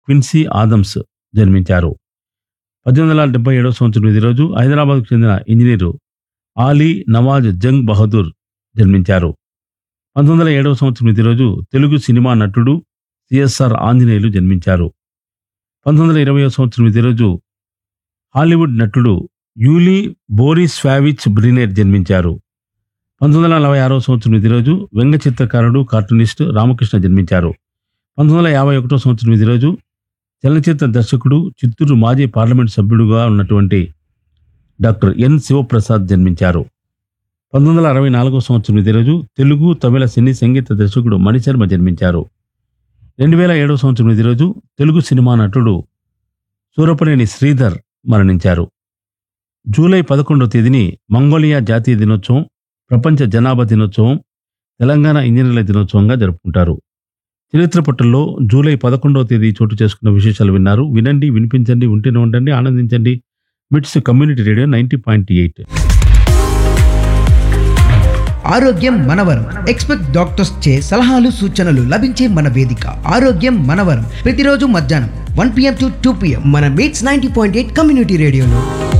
Quincey ఆదమ్స్ జన్మించారు పద్దెనిమిది వందల డెబ్బై ఏడవ సంవత్సరం ఇదే రోజు హైదరాబాద్కు చెందిన ఇంజనీరు ఆలీ నవాజ్ జంగ్ బహదూర్ జన్మించారు పంతొమ్మిది వందల ఏడవ సంవత్సరం ఇదే రోజు తెలుగు సినిమా నటుడు సిఎస్ఆర్ ఆంజనేయులు జన్మించారు పంతొమ్మిది వందల ఇరవై సంవత్సరం ఇదే రోజు హాలీవుడ్ నటుడు యూలీ బోరిస్ ఫావిచ్ బ్రినేట్ జన్మించారు పంతొమ్మిది వందల నలభై ఆరవ సంవత్సరం ఇదే రోజు వ్యంగ్య చిత్రకారుడు కార్టూనిస్ట్ రామకృష్ణ జన్మించారు పంతొమ్మిది వందల యాభై ఒకటో సంవత్సరం ఇదే రోజు చలనచిత్ర దర్శకుడు చిత్తూరు మాజీ పార్లమెంట్ సభ్యుడుగా ఉన్నటువంటి డాక్టర్ ఎన్ శివప్రసాద్ జన్మించారు పంతొమ్మిది వందల అరవై నాలుగో సంవత్సరం ఇదే రోజు తెలుగు తమిళ సినీ సంగీత దర్శకుడు మణిశర్మ జన్మించారు రెండు వేల ఏడవ సంవత్సరం ఇదే రోజు తెలుగు సినిమా నటుడు సూరపనేని శ్రీధర్ మరణించారు జూలై పదకొండవ తేదీని మంగోలియా జాతీయ దినోత్సవం ప్రపంచ జనాభా దినోత్సవం తెలంగాణ ఇంజనీర్ల దినోత్సవంగా జరుపుకుంటారు చరిత్ర పట్టుల్లో జూలై పదకొండవ తేదీ చోటు చేసుకున్న విశేషాలు విన్నారు వినండి వినిపించండి ఉంటేనే ఉండండి ఆనందించండి MITS community radio ninety point eight ఆరోగ్యం మనవరం ఎక్స్పెక్ట్ డాక్టర్స్ చే సలహాలు సూచనలు లభించే మన వేదిక ఆరోగ్యం మనవరం ప్రతిరోజు మధ్యాహ్నం one PM to two PM మన MITS ninety point eight community రేడియోలో